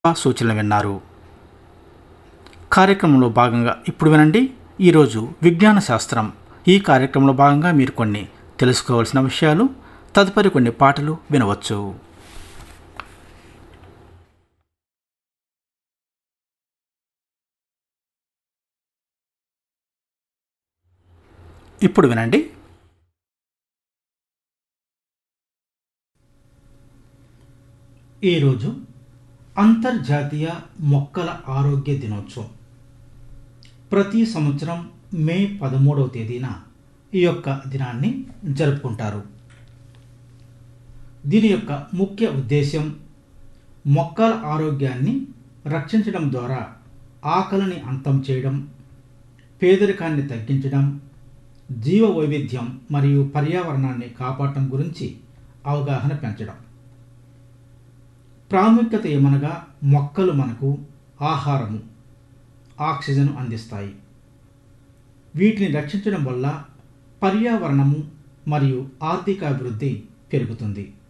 సూచనలు విన్నారు కార్యక్రమంలో భాగంగా ఇప్పుడు వినండి ఈరోజు విజ్ఞాన శాస్త్రం ఈ కార్యక్రమంలో భాగంగా మీరు కొన్ని తెలుసుకోవాల్సిన విషయాలు తదుపరి కొన్ని పాటలు వినవచ్చు ఇప్పుడు వినండి ఈరోజు అంతర్జాతీయ మొక్కల ఆరోగ్య దినోత్సవం ప్రతి సంవత్సరం మే పదమూడవ తేదీన ఈ యొక్క దినాన్ని జరుపుకుంటారు దీని యొక్క ముఖ్య ఉద్దేశం మొక్కల ఆరోగ్యాన్ని రక్షించడం ద్వారా ఆకలిని అంతం చేయడం పేదరికాన్ని తగ్గించడం జీవ వైవిధ్యం మరియు పర్యావరణాన్ని కాపాడటం గురించి అవగాహన పెంచడం ప్రాముఖ్యత ఏమనగా మొక్కలు మనకు ఆహారము ఆక్సిజన్ అందిస్తాయి వీటిని రక్షించడం వల్ల పర్యావరణము మరియు ఆర్థిక అభివృద్ధి పెరుగుతుంది